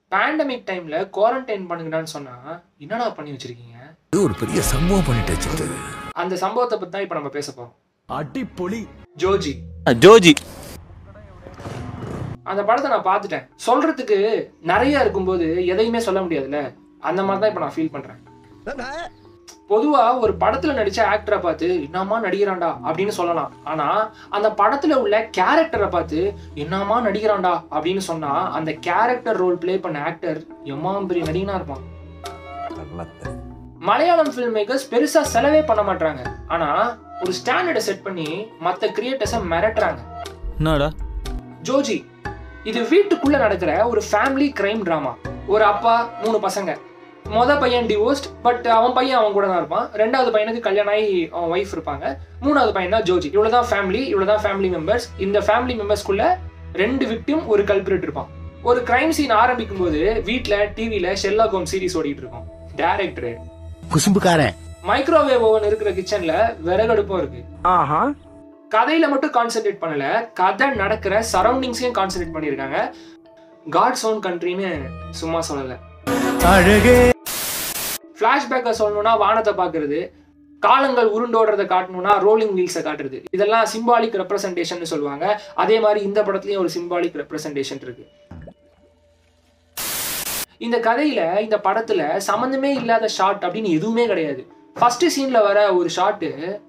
pandemic டைம்ல quarantine பண்ணுங்கடான்னு சொன்னா என்னடா பண்ணி வச்சிருக்கீங்க இது ஒரு பெரிய சம்பவம் பண்ணிட்டு வச்சுட்டு அந்த சம்பவத்தை பத்தி தான் இப்ப நம்ம பேச போறோம் அடிப்பொலி ஜோஜி ஜோஜி அந்த படத்தை நான் பார்த்துட்டேன் சொல்றதுக்கு நிறைய இருக்கும்போது எதையுமே சொல்ல முடியாதுல்ல அந்த மாதிரி தான் இப்ப நான் ஃபீல் பண்றேன் பொதுவா ஒரு படத்துல நடிச்ச ஆக்டரை பார்த்து என்னமா நடிக்கிறான்டா அப்படின்னு சொல்லலாம் ஆனா அந்த படத்துல உள்ள கேரக்டரை பார்த்து என்னமா நடிக்கிறான்டா அப்படின்னு சொன்னா அந்த கேரக்டர் ரோல் ப்ளே பண்ண ஆக்டர் எம்மாம் பெரிய நடிகனா இருப்பான் மலையாளம் ஃபில்ம் மேக்கர்ஸ் பெருசா செலவே பண்ண மாட்டாங்க ஆனா ஒரு ஸ்டாண்டர்டை செட் பண்ணி மத்த கிரியேட்டர்ஸை மிரட்டுறாங்க என்னடா ஜோஜி இது வீட்டுக்குள்ள நடக்கிற ஒரு ஃபேமிலி கிரைம் டிராமா ஒரு அப்பா மூணு பசங்க மொத பையன் டிவோர்ஸ்ட் பட் அவன் பையன் அவன் கூட தான் இருப்பான் ரெண்டாவது பையனுக்கு கல்யாணம் ஆகி அவன் ஒய்ஃப் இருப்பாங்க மூணாவது பையன் தான் ஜோஜி இவ்வளவுதான் ஃபேமிலி இவ்வளவுதான் ஃபேமிலி மெம்பர்ஸ் இந்த ஃபேமிலி மெம்பர்ஸ்க்குள்ள ரெண்டு விக்டிம் ஒரு கல்பிரேட் இருப்பான் ஒரு கிரைம் சீன் ஆரம்பிக்கும் போது வீட்ல டிவில ஷெல்லா ஹோம் சீரிஸ் ஓடிட்டு இருக்கும் டேரக்டர் குசும்புக்காரன் மைக்ரோவேவ் ஓவன் இருக்கிற கிச்சன்ல விறகடுப்பும் இருக்கு ஆஹா கதையில மட்டும் கான்சென்ட்ரேட் பண்ணல கதை நடக்கிற சரௌண்டிங்ஸையும் கான்சென்ட்ரேட் பண்ணியிருக்காங்க காட்ஸ் ஓன் கண்ட்ரின்னு சும்மா சொல்லல அழகே ஃபிளாஷ்பேக்கை சொல்லணும்னா வானத்தை பார்க்கிறது காலங்கள் உருண்டோடுறதை காட்டணும்னா ரோலிங் வீல்ஸை காட்டுறது இதெல்லாம் சிம்பாலிக் ரெப்ரசன்டேஷன் சொல்லுவாங்க அதே மாதிரி இந்த படத்துலயும் ஒரு சிம்பாலிக் ரெப்ரசன்டேஷன் இருக்கு இந்த கதையில இந்த படத்துல சம்மந்தமே இல்லாத ஷாட் அப்படின்னு எதுவுமே கிடையாது ஃபர்ஸ்ட் சீன்ல வர ஒரு ஷாட்டு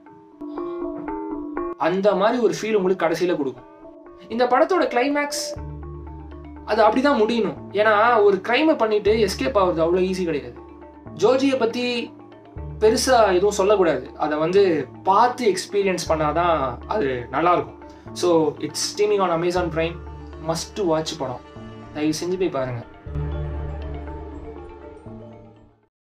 அந்த மாதிரி ஒரு ஃபீல் உங்களுக்கு கடைசியில கொடுக்கும் இந்த படத்தோட கிளைமேக்ஸ் அது அப்படிதான் முடியணும் ஏன்னா ஒரு கிரைமை பண்ணிட்டு எஸ்கேப் ஆகுறது அவ்வளோ ஈஸி கிடையாது ஜோஜியை பத்தி பெருசா எதுவும் சொல்லக்கூடாது அதை வந்து பார்த்து எக்ஸ்பீரியன்ஸ் பண்ணாதான் அது நல்லா இருக்கும் so it's streaming on Amazon Prime must watch படம் தயவு செஞ்சு போய் பாருங்க